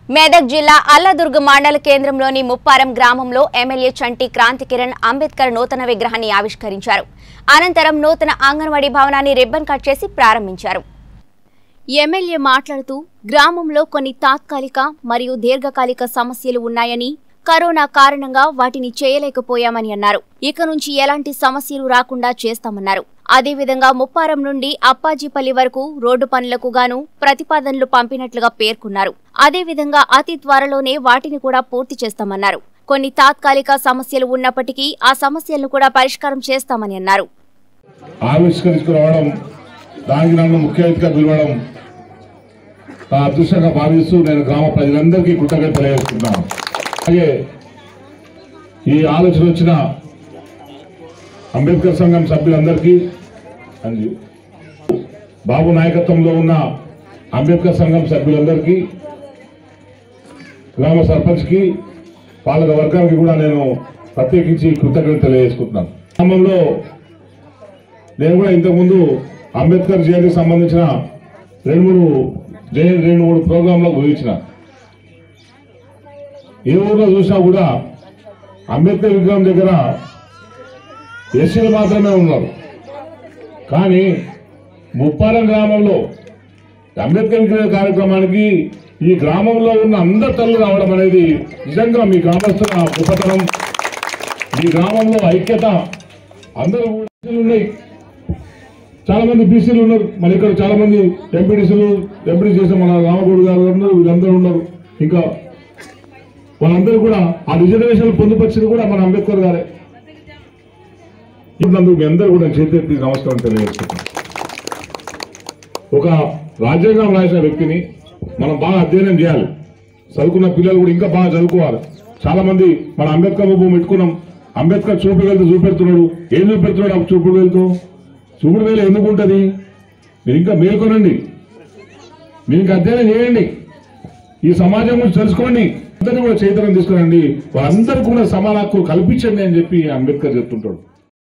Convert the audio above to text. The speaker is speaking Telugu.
మెదక్ జిల్లా అల్లదుర్గ మండల కేంద్రంలోని ముప్పారం గ్రామంలో ఎమ్మెల్యే చంటి క్రాంతి కిరణ్ అంబేద్కర్ నూతన విగ్రహాన్ని ఆవిష్కరించారు అనంతరం నూతన అంగన్వాడీ భవనాన్ని రిబ్బన్ కట్ చేసి ప్రారంభించారు ఎమ్మెల్యే మాట్లాడుతూ గ్రామంలో కొన్ని తాత్కాలిక మరియు దీర్ఘకాలిక సమస్యలు ఉన్నాయని కరోనా కారణంగా వాటిని చేయలేకపోయామని అన్నారు ఇక నుంచి ఎలాంటి సమస్యలు రాకుండా చేస్తామన్నారు అదేవిధంగా ముప్పారం నుండి అప్పాజీపల్లి వరకు రోడ్డు పనులకు గాను ప్రతిపాదనలు పంపినట్లుగా పేర్కొన్నారు అదేవిధంగా అతి త్వరలోనే వాటిని కూడా పూర్తి చేస్తామన్నారు కొన్ని తాత్కాలిక సమస్యలు ఉన్నప్పటికీ ఆ సమస్యలను కూడా పరిష్కారం చేస్తామని అన్నారు ఆవిష్కరించుకురావడం దానికి నన్ను ముఖ్య అతిథిగా పిలవడం నా అదృష్టంగా భావిస్తూ నేను గ్రామ ప్రజలందరికీ కృతజ్ఞత తెలియజేస్తున్నాను అలాగే ఈ ఆలోచన వచ్చిన అంబేద్కర్ సంఘం సభ్యులందరికీ అంజి బాబు నాయకత్వంలో ఉన్న అంబేద్కర్ సంఘం సభ్యులందరికీ గ్రామ సర్పంచ్కి పాలక వర్గానికి కూడా నేను ప్రత్యేకించి కృతజ్ఞత తెలియజేసుకుంటున్నాను గ్రామంలో నేను కూడా ఇంతకుముందు అంబేద్కర్ జయంతికి సంబంధించిన రెండు మూడు జయంతి రెండు మూడు ప్రోగ్రాంలకు ఊహించిన ఏ ఊర్లో చూసినా కూడా అంబేద్కర్ విగ్రహం దగ్గర ఎస్సీలు మాత్రమే ఉన్నారు కానీ ముప్పారం గ్రామంలో అంబేద్కర్ విగ్రహ కార్యక్రమానికి ఈ గ్రామంలో ఉన్న అందరు తల్లు రావడం అనేది నిజంగా మీ గ్రామస్తుల గొప్పతనం ఈ గ్రామంలో ఐక్యత అందరూ కూడా ఉన్నాయి చాలా మంది బీసీలు ఉన్నారు మన ఇక్కడ చాలా మంది ఎంపీడీసీలు ఎంపీడీ చేసిన మన రామగౌడ్ గారు ఉన్నారు వీళ్ళందరూ ఉన్నారు ఇంకా వాళ్ళందరూ కూడా ఆ రిజర్వేషన్లు పొందుపరిచింది కూడా మన అంబేద్కర్ గారే ఇప్పుడు మీ అందరూ కూడా చేతి నమస్కారం తెలియజేస్తున్నాం ఒక రాజ్యాంగం రాసిన వ్యక్తిని మనం బాగా అధ్యయనం చేయాలి చదువుకున్న పిల్లలు కూడా ఇంకా బాగా చదువుకోవాలి చాలా మంది మన అంబేద్కర్ బాబు పెట్టుకున్నాం అంబేద్కర్ చూపు వెళ్తూ చూపెడుతున్నాడు ఏం చూపెడుతున్నాడు ఆ చూపుడు వెళ్తూ చూపుడు వేలు ఎందుకు ఉంటుంది మీరు ఇంకా మేల్కొనండి మీరు ఇంకా అధ్యయనం చేయండి ఈ సమాజం గురించి తెలుసుకోండి అందరినీ కూడా చైతన్యం తీసుకురండి వాళ్ళందరికీ కూడా సమాన హక్కు కల్పించండి అని చెప్పి అంబేద్కర్ చెప్తుంటాడు